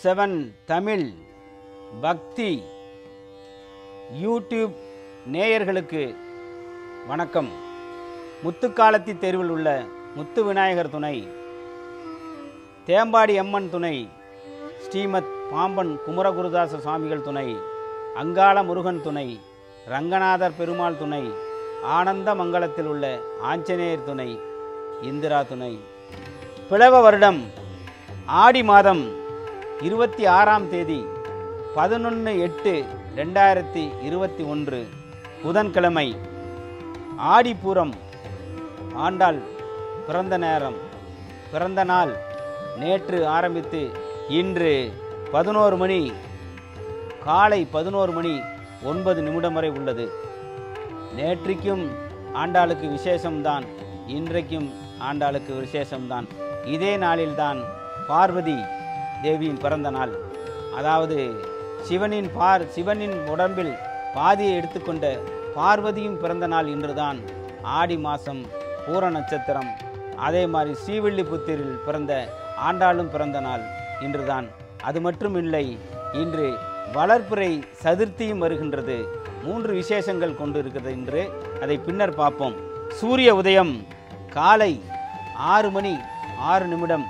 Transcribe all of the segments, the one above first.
seven Tamil பக்தி YouTube நேயர்களுக்கு வணக்கம் முத்துக்காலத்தி தெருவில் உள்ள முத்து விநாயகர் துணை தேம்பாடி அம்மன் துணை ஸ்ரீமத் பாம்பன் குமரகுருதாச சுவாமிகள் துணை அங்காள முருகன் துணை ரங்கநாதர் பெருமாள் துணை ஆனந்த மங்கலத்தில் உள்ள ஆஞ்சநேயர் துணை இந்திரா துணை பிளவ வருடம் ஆடி மாதம் இருபத்தி ஆறாம் தேதி பதினொன்று எட்டு ரெண்டாயிரத்தி இருபத்தி ஒன்று புதன்கிழமை ஆடிப்பூரம் ஆண்டாள் பிறந்த நேரம் பிறந்த நாள் நேற்று ஆரம்பித்து இன்று பதினோரு மணி காலை பதினோரு மணி ஒன்பது நிமிடம் வரை உள்ளது நேற்றைக்கும் ஆண்டாளுக்கு விசேஷம்தான் இன்றைக்கும் ஆண்டாளுக்கு விசேஷம்தான் இதே நாளில்தான் பார்வதி தேவியின் பிறந்த நாள் அதாவது சிவனின் பார் சிவனின் உடம்பில் பாதியை எடுத்துக்கொண்ட பார்வதியும் பிறந்த நாள் இன்றுதான் ஆடி மாதம் பூர நட்சத்திரம் அதே மாதிரி ஸ்ரீவில்லிபுத்தூரில் பிறந்த ஆண்டாளும் பிறந்த நாள் இன்றுதான் அது மட்டும் இல்லை இன்று வளர்ப்புரை சதுர்த்தியும் வருகின்றது மூன்று விசேஷங்கள் கொண்டு இருக்கிறது இன்று அதை பின்னர் பார்ப்போம் சூரிய உதயம் காலை ஆறு மணி ஆறு நிமிடம்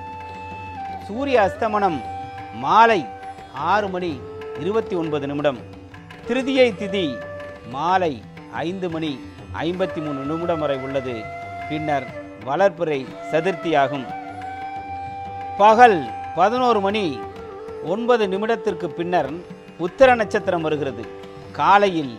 சூரிய அஸ்தமனம் மாலை ஆறு மணி இருபத்தி ஒன்பது நிமிடம் திருதியை திதி மாலை ஐந்து மணி ஐம்பத்தி மூணு நிமிடம் வரை உள்ளது பின்னர் வளர்ப்புரை சதுர்த்தியாகும் பகல் பதினோரு மணி ஒன்பது நிமிடத்திற்கு பின்னர் உத்தர நட்சத்திரம் வருகிறது காலையில்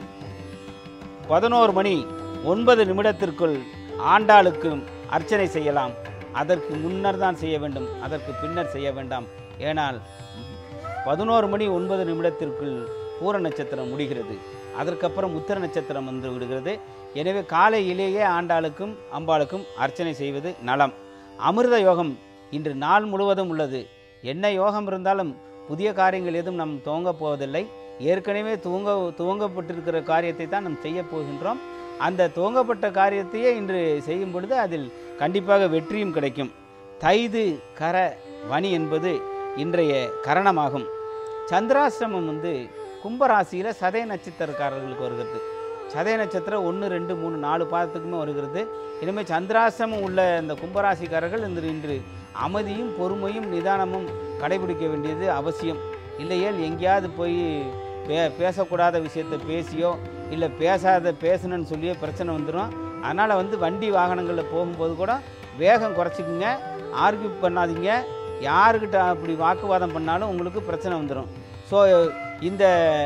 பதினோரு மணி ஒன்பது நிமிடத்திற்குள் ஆண்டாளுக்கு அர்ச்சனை செய்யலாம் அதற்கு முன்னர் தான் செய்ய வேண்டும் அதற்கு பின்னர் செய்ய வேண்டாம் ஏனால் பதினோரு மணி ஒன்பது நிமிடத்திற்குள் பூர நட்சத்திரம் முடிகிறது அதற்கப்புறம் உத்தர நட்சத்திரம் வந்து விடுகிறது எனவே காலையிலேயே ஆண்டாளுக்கும் அம்பாளுக்கும் அர்ச்சனை செய்வது நலம் அமிர்த யோகம் இன்று நாள் முழுவதும் உள்ளது என்ன யோகம் இருந்தாலும் புதிய காரியங்கள் எதுவும் நம் துவங்கப் போவதில்லை ஏற்கனவே துவங்க துவங்கப்பட்டிருக்கிற காரியத்தை தான் நாம் செய்ய போகின்றோம் அந்த துவங்கப்பட்ட காரியத்தையே இன்று செய்யும் பொழுது அதில் கண்டிப்பாக வெற்றியும் கிடைக்கும் தைது கர வனி என்பது இன்றைய கரணமாகும் சந்திராசிரமம் வந்து கும்பராசியில் சதய நட்சத்திரக்காரர்களுக்கு வருகிறது சதய நட்சத்திரம் ஒன்று ரெண்டு மூணு நாலு பாதத்துக்குமே வருகிறது இனிமேல் சந்திராசிரமம் உள்ள இந்த கும்பராசிக்காரர்கள் இன்று இன்று அமைதியும் பொறுமையும் நிதானமும் கடைபிடிக்க வேண்டியது அவசியம் இல்லையேல் எங்கேயாவது போய் பே பேசக்கூடாத விஷயத்தை பேசியோ இல்லை பேசாத பேசணும்னு சொல்லியோ பிரச்சனை வந்துடும் அதனால் வந்து வண்டி வாகனங்களில் போகும்போது கூட வேகம் குறைச்சிக்குங்க ஆர்கியூ பண்ணாதீங்க யாருக்கிட்ட அப்படி வாக்குவாதம் பண்ணாலும் உங்களுக்கு பிரச்சனை வந்துடும் ஸோ இந்த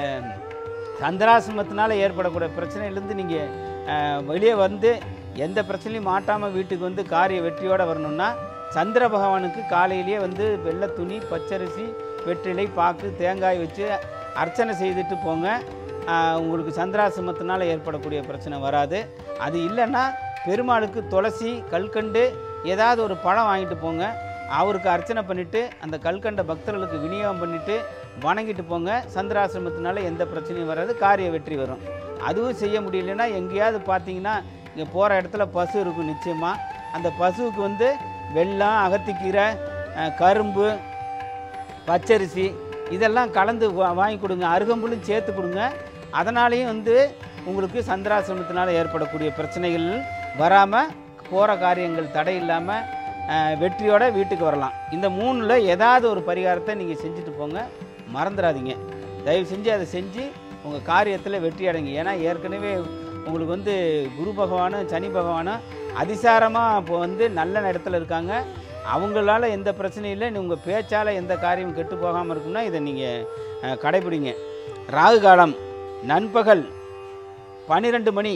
சந்திராசிரமத்தினால ஏற்படக்கூடிய பிரச்சனையிலேருந்து நீங்கள் வெளியே வந்து எந்த பிரச்சனையும் மாட்டாமல் வீட்டுக்கு வந்து காரிய வெற்றியோடு வரணும்னா சந்திர பகவானுக்கு காலையிலேயே வந்து வெள்ளை துணி பச்சரிசி வெற்றிலை பாக்கு தேங்காய் வச்சு அர்ச்சனை செய்துட்டு போங்க ஆஹ் உங்களுக்கு சந்திராசிரமத்தினால ஏற்படக்கூடிய பிரச்சனை வராது அது இல்லைன்னா பெருமாளுக்கு துளசி கல்கண்டு ஏதாவது ஒரு பழம் வாங்கிட்டு போங்க அவருக்கு அர்ச்சனை பண்ணிவிட்டு அந்த கல்கண்ட பக்தர்களுக்கு விநியோகம் பண்ணிவிட்டு வணங்கிட்டு போங்க சந்திராசிரமத்தினால எந்த பிரச்சனையும் வராது காரிய வெற்றி வரும் அதுவும் செய்ய முடியலன்னா எங்கேயாவது பார்த்தீங்கன்னா இங்கே போகிற இடத்துல பசு இருக்கும் நிச்சயமாக அந்த பசுவுக்கு வந்து வெல்லம் அகத்திக்கீரை அஹ், கரும்பு பச்சரிசி இதெல்லாம் கலந்து வா- வாங்கி கொடுங்க அருகம்புல்லும் சேர்த்து கொடுங்க அதனாலேயும் வந்து உங்களுக்கு சந்திராசிரமத்தினால ஏற்படக்கூடிய பிரச்சனைகள் வராமல் போகிற காரியங்கள் தடை இல்லாமல் வெற்றியோட வீட்டுக்கு வரலாம் இந்த மூணில் ஏதாவது ஒரு பரிகாரத்தை நீங்கள் செஞ்சுட்டு போங்க மறந்துடாதீங்க தயவு செஞ்சு அதை செஞ்சு உங்கள் காரியத்தில் வெற்றி அடைங்க ஏன்னா ஏற்கனவே உங்களுக்கு வந்து குரு பகவானும் சனி பகவானும் அதிசாரமாக இப்போ வந்து நல்ல இடத்துல இருக்காங்க அவங்களால எந்த பிரச்சனையும் இல்லை உங்கள் பேச்சால் எந்த காரியமும் கெட்டு போகாமல் இருக்கும்னா இதை நீங்கள் கடைபிடிங்க ராகு காலம் நண்பகல் பன்னிரெண்டு மணி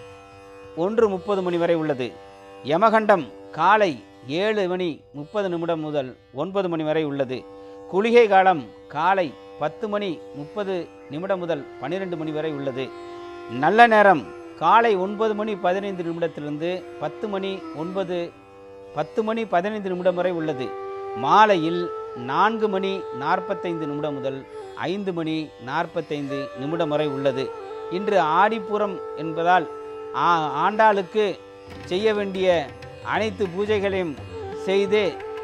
ஒன்று முப்பது மணி வரை உள்ளது யமகண்டம் காலை ஏழு மணி முப்பது நிமிடம் முதல் ஒன்பது மணி வரை உள்ளது குளிகை காலம் காலை பத்து மணி முப்பது நிமிடம் முதல் பன்னிரெண்டு மணி வரை உள்ளது நல்ல நேரம் காலை ஒன்பது மணி பதினைந்து நிமிடத்திலிருந்து பத்து மணி ஒன்பது பத்து மணி பதினைந்து நிமிடம் வரை உள்ளது மாலையில் நான்கு மணி நாற்பத்தைந்து நிமிடம் முதல் ஐந்து மணி நாற்பத்தைந்து நிமிடம் வரை உள்ளது இன்று ஆடிப்பூரம் என்பதால் ஆ- ஆண்டாளுக்கு செய்ய வேண்டிய அனைத்து பூஜைகளையும் செய்து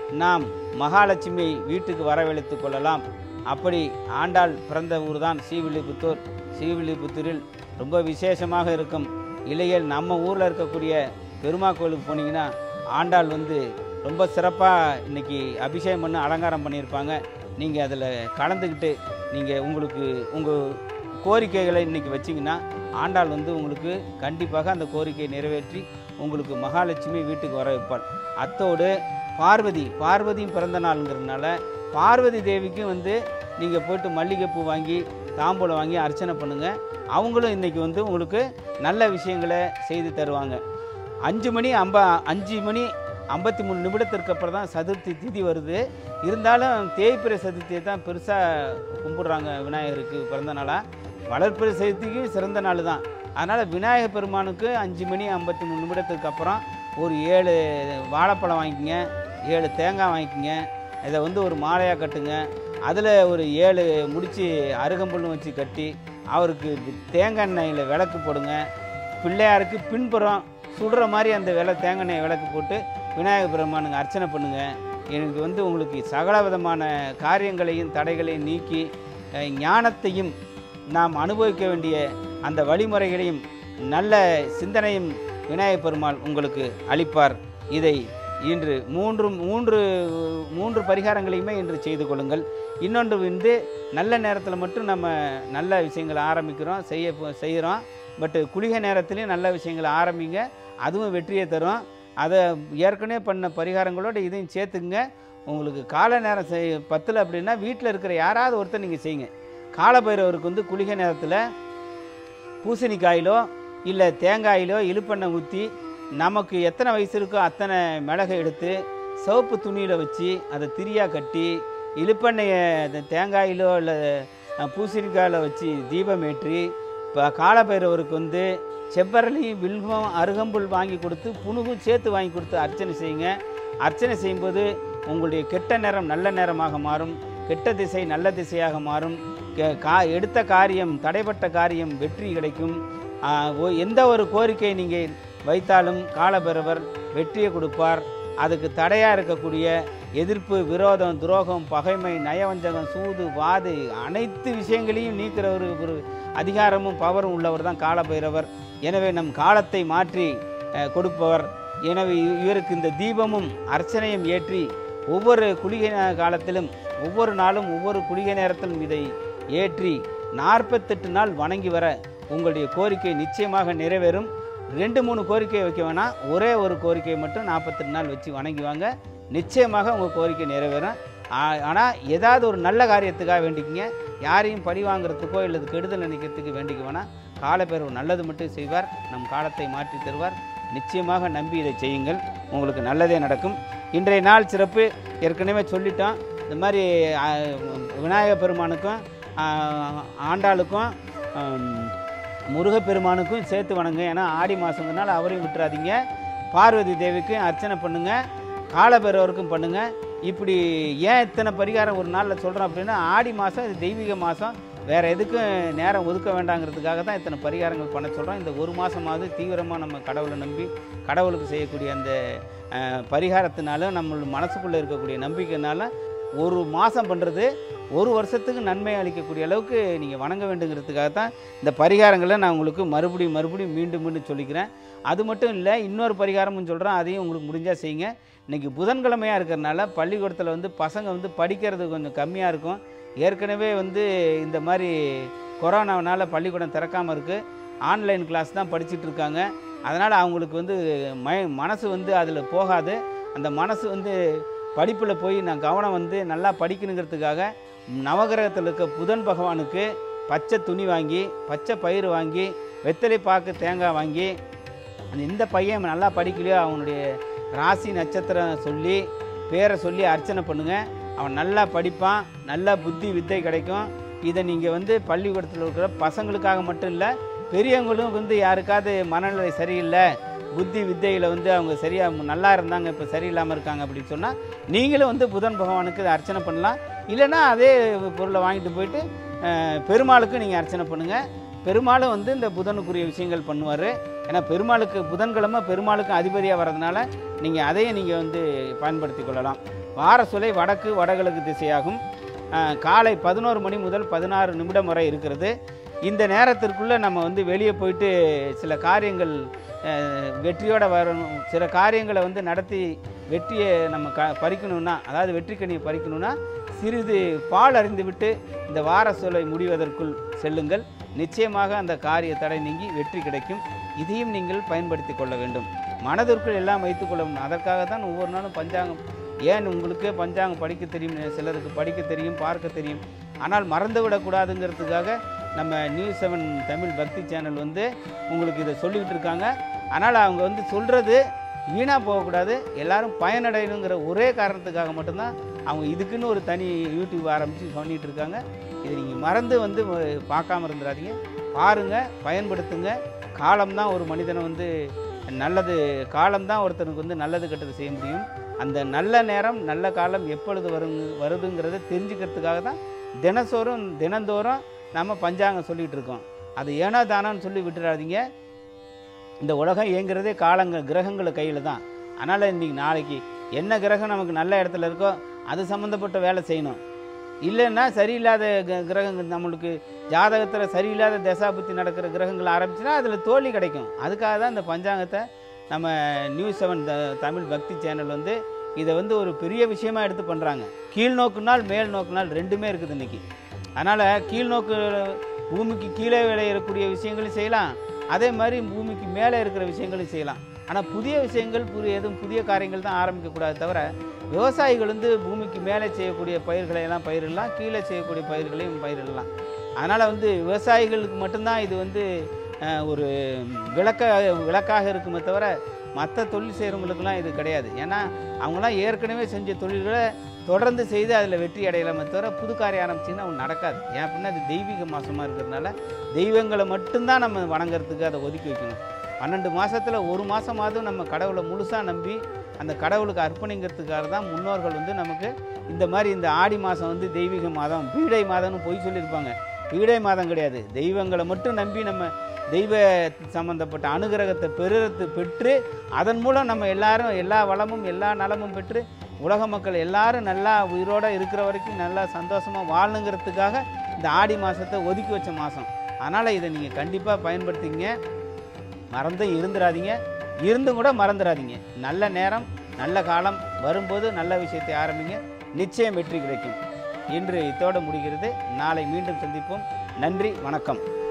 நாம் மகாலட்சுமியை வீட்டுக்கு வரவழைத்து கொள்ளலாம் அப்படி ஆண்டாள் பிறந்த ஊர் தான் ஸ்ரீவில்லிபுத்தூர் ஸ்ரீவில்லிபுத்தூரில் ரொம்ப விசேஷமாக இருக்கும் இளையல் நம்ம ஊரில் இருக்கக்கூடிய பெருமா கோயிலுக்கு போனீங்கன்னா ஆண்டாள் வந்து ரொம்ப சிறப்பாக இன்னைக்கு அபிஷேகம் பண்ணி அலங்காரம் பண்ணியிருப்பாங்க நீங்கள் அதில் கலந்துக்கிட்டு நீங்கள் உங்களுக்கு உங்கள் கோரிக்கைகளை இன்னைக்கு வச்சிங்கன்னா ஆண்டாள் வந்து உங்களுக்கு கண்டிப்பாக அந்த கோரிக்கையை நிறைவேற்றி உங்களுக்கு மகாலட்சுமி வீட்டுக்கு வர வைப்பாள் அத்தோடு பார்வதி பார்வதியும் பிறந்த நாளுங்கிறதுனால பார்வதி தேவிக்கும் வந்து நீங்கள் போயிட்டு மல்லிகைப்பூ வாங்கி தாம்பூலம் வாங்கி அர்ச்சனை பண்ணுங்கள் அவங்களும் இன்றைக்கி வந்து உங்களுக்கு நல்ல விஷயங்களை செய்து தருவாங்க அஞ்சு மணி அம்ப அஞ்சு மணி ஐம்பத்தி மூணு நிமிடத்திற்கு அப்புறம் தான் சதுர்த்தி திதி வருது இருந்தாலும் தேய்பிறை சதுர்த்தியை தான் பெருசாக கும்பிடுறாங்க விநாயகருக்கு பிறந்த நாளாக வளர்ப்பிறை சதுர்த்திக்கு சிறந்த நாள் தான் அதனால் விநாயகர் பெருமானுக்கு அஞ்சு மணி ஐம்பத்தி மூணு நிமிடத்துக்கு அப்புறம் ஒரு ஏழு வாழைப்பழம் வாங்கிக்கங்க ஏழு தேங்காய் வாங்கிக்கங்க இதை வந்து ஒரு மாலையாக கட்டுங்க அதில் ஒரு ஏழு முடிச்சு அருகம்புல்லும் வச்சு கட்டி அவருக்கு தேங்காய் எண்ணெயில் விளக்கு போடுங்க பிள்ளையாருக்கு பின்புறம் சுடுற மாதிரி அந்த விள தேங்காய் எண்ணெய் விளக்கு போட்டு விநாயகர் பெருமானுக்கு அர்ச்சனை பண்ணுங்க எனக்கு வந்து உங்களுக்கு சகல விதமான காரியங்களையும் தடைகளையும் நீக்கி அஹ், ஞானத்தையும் நாம் அனுபவிக்க வேண்டிய அந்த வழிமுறைகளையும் நல்ல சிந்தனையும் விநாயகர் பெருமாள் உங்களுக்கு அளிப்பார் இதை இன்று மூன்று மூன்று மூன்று பரிகாரங்களையுமே இன்று செய்து கொள்ளுங்கள் இன்னொன்று வந்து நல்ல நேரத்தில் மட்டும் நம்ம நல்ல விஷயங்களை ஆரம்பிக்கிறோம் செய்ய செய்கிறோம் பட்டு குளிகை நேரத்துலையும் நல்ல விஷயங்களை ஆரம்பிங்க அதுவும் வெற்றியை தரும் அதை ஏற்கனவே பண்ண பரிகாரங்களோடு இதையும் சேர்த்துங்க உங்களுக்கு கால நேரம் செய் பத்தில் அப்படின்னா வீட்டில் இருக்கிற யாராவது ஒருத்தர் நீங்கள் செய்யுங்க காலபைரவருக்கு வந்து குளிகை நேரத்தில் பூசணிக்காயிலோ இல்லை தேங்காயிலோ இழுப்பெண்ணெய் ஊற்றி நமக்கு எத்தனை வயசு இருக்கோ அத்தனை மிளகை எடுத்து சிவப்பு துணியில் வச்சு அதை திரியாக கட்டி இழுப்பெண்ணெயை அந்த தேங்காயிலோ இல்லை பூசணிக்காயில் வச்சு தீபம் ஏற்றி இப்போ காலபைரவருக்கு வந்து செவ்வரளியும் வில்வம் அருகம்புல் வாங்கி கொடுத்து புணுகும் சேர்த்து வாங்கி கொடுத்து அர்ச்சனை செய்யுங்க அர்ச்சனை செய்யும்போது உங்களுடைய கெட்ட நேரம் நல்ல நேரமாக மாறும் கெட்ட திசை நல்ல திசையாக மாறும் கே- கா எடுத்த காரியம் தடைப்பட்ட காரியம் வெற்றி கிடைக்கும் ஆ, ஒ- எந்த ஒரு கோரிக்கை நீங்கள் வைத்தாலும் காலபைரவர் வெற்றியை கொடுப்பார் அதுக்கு தடையாக இருக்கக்கூடிய எதிர்ப்பு விரோதம் துரோகம் பகைமை நயவஞ்சகம் சூது வாது அனைத்து விஷயங்களையும் நீக்கிற ஒரு ஒரு அதிகாரமும் பவரும் உள்ளவர் தான் காலபைரவர் எனவே நம் காலத்தை மாற்றி அஹ், கொடுப்பவர் எனவே இ- இவருக்கு இந்த தீபமும் அர்ச்சனையும் ஏற்றி ஒவ்வொரு குளிகை நே- காலத்திலும் ஒவ்வொரு நாளும் ஒவ்வொரு குளிகை நேரத்திலும் இதை ஏற்றி நாற்பத்தெட்டு நாள் வணங்கி வர உங்களுடைய கோரிக்கை நிச்சயமாக நிறைவேறும் ரெண்டு மூணு கோரிக்கை வைக்க வேணாம் ஒரே ஒரு கோரிக்கையை மட்டும் நாற்பத்தெட்டு நாள் வச்சு வணங்கி வாங்க நிச்சயமாக உங்கள் கோரிக்கை நிறைவேறும் ஆனால் ஏதாவது ஒரு நல்ல காரியத்துக்காக வேண்டிக்கிங்க யாரையும் பழி வாங்குறதுக்கோ இல்லை கெடுதல் நினைக்கிறதுக்கு வேண்டிக்க வேணாம் காலப்பேரவு நல்லது மட்டும் செய்வார் நம் காலத்தை மாற்றி தருவார் நிச்சயமாக நம்பி இதை செய்யுங்கள் உங்களுக்கு நல்லதே நடக்கும் இன்றைய நாள் சிறப்பு ஏற்கனவே சொல்லிட்டோம் இந்த மாதிரி ஆ, விநாயகர் பெருமானுக்கும் ஆ, ஆண்டாளுக்கும் ஆம், முருகப்பெருமானுக்கும் சேர்த்து வணங்க ஏன்னா ஆடி மாதங்கிறனால அவரையும் விட்டுறாதீங்க பார்வதி தேவிக்கு அர்ச்சனை பண்ணுங்க காலபைரவருக்கும் பண்ணுங்க இப்படி ஏன் இத்தனை பரிகாரம் ஒரு நாளில் சொல்கிறோம் அப்படின்னா ஆடி மாதம் இது தெய்வீக மாதம் வேற எதுக்கும் நேரம் ஒதுக்க வேண்டாங்கிறதுக்காக தான் இத்தனை பரிகாரங்கள் பண்ண சொல்கிறோம் இந்த ஒரு மாதமாவது தீவிரமாக நம்ம கடவுளை நம்பி கடவுளுக்கு செய்யக்கூடிய அந்த அஹ், பரிகாரத்தினால நம்ம மனசுக்குள்ளே இருக்கக்கூடிய நம்பிக்கைனால ஒரு மாதம் பண்ணுறது ஒரு வருஷத்துக்கு நன்மை அளிக்கக்கூடிய அளவுக்கு நீங்கள் வணங்க வேண்டுங்கிறதுக்காக தான் இந்த பரிகாரங்களை நான் உங்களுக்கு மறுபடியும் மறுபடியும் மீண்டும் மீண்டும் சொல்லிக்கிறேன் அது மட்டும் இல்லை இன்னொரு பரிகாரமும் சொல்கிறேன் அதையும் உங்களுக்கு முடிஞ்சால் செய்யுங்க இன்றைக்கி புதன்கிழமையாக இருக்கிறனால பள்ளிக்கூடத்தில் வந்து பசங்க வந்து படிக்கிறது கொஞ்சம் கம்மியாக இருக்கும் ஏற்கனவே வந்து இந்த மாதிரி கொரோனாவனால் பள்ளிக்கூடம் திறக்காமல் இருக்குது ஆன்லைன் கிளாஸ் தான் படிச்சுட்டு இருக்காங்க அதனால் அவங்களுக்கு வந்து மை மனசு வந்து அதில் போகாது அந்த மனசு வந்து படிப்பில் போய் நான் கவனம் வந்து நல்லா படிக்கணுங்கிறதுக்காக நவகிரகத்தில் இருக்க புதன் பகவானுக்கு பச்சை துணி வாங்கி பச்சை பயிர் வாங்கி வெத்தலை பாக்கு தேங்காய் வாங்கி அந்த எந்த பையன் நல்லா படிக்கலையோ அவனுடைய ராசி நட்சத்திரம் சொல்லி பேரை சொல்லி அர்ச்சனை பண்ணுங்க அவன் நல்லா படிப்பான் நல்லா புத்தி வித்தை கிடைக்கும் இதை நீங்கள் வந்து பள்ளிக்கூடத்தில் இருக்கிற பசங்களுக்காக மட்டும் இல்லை பெரியவங்களும் வந்து யாருக்காவது மனநிலை சரியில்லை புத்தி வித்தையில் வந்து அவங்க சரியாக நல்லா இருந்தாங்க இப்போ சரியில்லாமல் இருக்காங்க அப்படின்னு சொன்னால் நீங்களும் வந்து புதன் பகவானுக்கு இதை அர்ச்சனை பண்ணலாம் இல்லைன்னா அதே பொருளை வாங்கிட்டு போயிட்டு அஹ், பெருமாளுக்கு நீங்கள் அர்ச்சனை பண்ணுங்கள் பெருமாளும் வந்து இந்த புதனுக்குரிய விஷயங்கள் பண்ணுவார் ஏன்னா பெருமாளுக்கு புதன்கிழமை பெருமாளுக்கு அதிபதியாக வர்றதுனால நீங்கள் அதையும் நீங்கள் வந்து பயன்படுத்தி கொள்ளலாம் வாரசுலை வடக்கு வடகிழக்கு திசையாகும் அஹ், காலை பதினோரு மணி முதல் பதினாறு நிமிடம் வரை இருக்கிறது இந்த நேரத்திற்குள்ளே நம்ம வந்து வெளியே போயிட்டு சில காரியங்கள் அஹ், வெற்றியோட வரணும் சில காரியங்களை வந்து நடத்தி வெற்றியை நம்ம க பறிக்கணும்னா அதாவது வெற்றிக்கனியை பறிக்கணும்னா சிறிது பால் அறிந்து விட்டு இந்த வார சோலை முடிவதற்குள் செல்லுங்கள் நிச்சயமாக அந்த காரிய தடை நீங்கி வெற்றி கிடைக்கும் இதையும் நீங்கள் பயன்படுத்தி கொள்ள வேண்டும் மனதிற்குள் எல்லாம் வைத்துக்கொள்ள வேண்டும் அதற்காக தான் ஒவ்வொரு நாளும் பஞ்சாங்கம் ஏன் உங்களுக்கே பஞ்சாங்கம் படிக்க தெரியும் சிலருக்கு படிக்க தெரியும் பார்க்க தெரியும் ஆனால் மறந்து விடக்கூடாதுங்கிறதுக்காக நம்ம நியூஸ் செவன் தமிழ் பக்தி சேனல் வந்து உங்களுக்கு இதை சொல்லிக்கிட்டு இருக்காங்க ஆனால் அவங்க வந்து சொல்கிறது வீணாக போகக்கூடாது எல்லாரும் பயனடையணுங்கிற ஒரே காரணத்துக்காக மட்டும்தான் அவங்க இதுக்குன்னு ஒரு தனி யூடியூப் ஆரம்பித்து சொல்லிட்டு இருக்காங்க இதை நீங்கள் மறந்து வந்து அஹ், பார்க்காம இருந்துடாதீங்க பாருங்கள் பயன்படுத்துங்க காலம்தான் ஒரு மனிதனை வந்து நல்லது காலம்தான் ஒருத்தனுக்கு வந்து நல்லது கெட்டது செய்ய முடியும் அந்த நல்ல நேரம் நல்ல காலம் எப்பொழுது வருங்க வருதுங்கிறத தெரிஞ்சுக்கிறதுக்காக தான் தினசோறும் தினந்தோறும் நம்ம பஞ்சாங்கம் சொல்லிகிட்டு இருக்கோம் அது ஏனோ தானோன்னு சொல்லி விட்டுறாதீங்க இந்த உலகம் இயங்குறதே காலங்க கிரகங்கள் கையில் தான் அதனால் இன்றைக்கி நாளைக்கு என்ன கிரகம் நமக்கு நல்ல இடத்துல இருக்கோ அது சம்மந்தப்பட்ட வேலை செய்யணும் இல்லைன்னா சரியில்லாத க- கிரகங்கள் நம்மளுக்கு ஜாதகத்தில் சரியில்லாத தசாபுத்தி நடக்கிற கிரகங்கள் ஆரம்பிச்சுன்னா அதில் தோல்வி கிடைக்கும் அதுக்காக தான் இந்த பஞ்சாங்கத்தை நம்ம நியூஸ் செவன் த தமிழ் பக்தி சேனல் வந்து இதை வந்து ஒரு பெரிய விஷயமா எடுத்து பண்ணுறாங்க கீழ் நோக்குனால் மேல் நோக்குனால் ரெண்டுமே இருக்குது இன்றைக்கி அதனால் கீழ் நோக்கு பூமிக்கு கீழே விளையக்கூடிய விஷயங்களையும் செய்யலாம் அதே மாதிரி பூமிக்கு மேலே இருக்கிற விஷயங்களையும் செய்யலாம் ஆனால் புதிய விஷயங்கள் புதிய எதுவும் புதிய காரியங்கள் தான் ஆரம்பிக்கக்கூடாது தவிர விவசாயிகள் வந்து பூமிக்கு மேலே செய்யக்கூடிய பயிர்களை எல்லாம் பயிரிடலாம் கீழே செய்யக்கூடிய பயிர்களையும் பயிரிடலாம் அதனால் வந்து விவசாயிகளுக்கு மட்டும்தான் இது வந்து அஹ், ஒரு விளக்க விளக்காக இருக்குமே தவிர மற்ற தொழில் செய்கிறவங்களுக்குலாம் இது கிடையாது ஏன்னா அவங்களாம் ஏற்கனவே செஞ்ச தொழில்களை தொடர்ந்து செய்து அதில் வெற்றி அடையலாமே தவிர புது காரியம் ஆரம்பிச்சிங்கன்னா ஒன்று நடக்காது ஏன் அப்படின்னா அது தெய்வீக மாதமாக இருக்கிறதுனால தெய்வங்களை மட்டும்தான் நம்ம வணங்குறதுக்கு அதை ஒதுக்கி வைக்கணும் பன்னெண்டு மாதத்தில் ஒரு மாதமாவது நம்ம கடவுளை முழுசாக நம்பி அந்த கடவுளுக்கு அர்ப்பணிங்கிறதுக்காக தான் முன்னோர்கள் வந்து நமக்கு இந்த மாதிரி இந்த ஆடி மாதம் வந்து தெய்வீக மாதம் பீடை மாதம்னு பொய் சொல்லியிருப்பாங்க பீடை மாதம் கிடையாது தெய்வங்களை மட்டும் நம்பி நம்ம தெய்வ சம்பந்தப்பட்ட அனுகிரகத்தை பெறுறது பெற்று அதன் மூலம் நம்ம எல்லாரும் எல்லா வளமும் எல்லா நலமும் பெற்று உலக மக்கள் எல்லாரும் நல்லா உயிரோடு இருக்கிற வரைக்கும் நல்லா சந்தோஷமாக வாழணுங்கிறதுக்காக இந்த ஆடி மாதத்தை ஒதுக்கி வச்ச மாதம் அதனால் இதை நீங்கள் கண்டிப்பாக பயன்படுத்திங்க மறந்தும் இருந்துடாதீங்க இருந்தும் கூட மறந்துடாதீங்க நல்ல நேரம் நல்ல காலம் வரும்போது நல்ல விஷயத்தை ஆரம்பிங்க நிச்சயம் வெற்றி கிடைக்கும் இன்று இத்தோடு முடிகிறது நாளை மீண்டும் சந்திப்போம் நன்றி வணக்கம்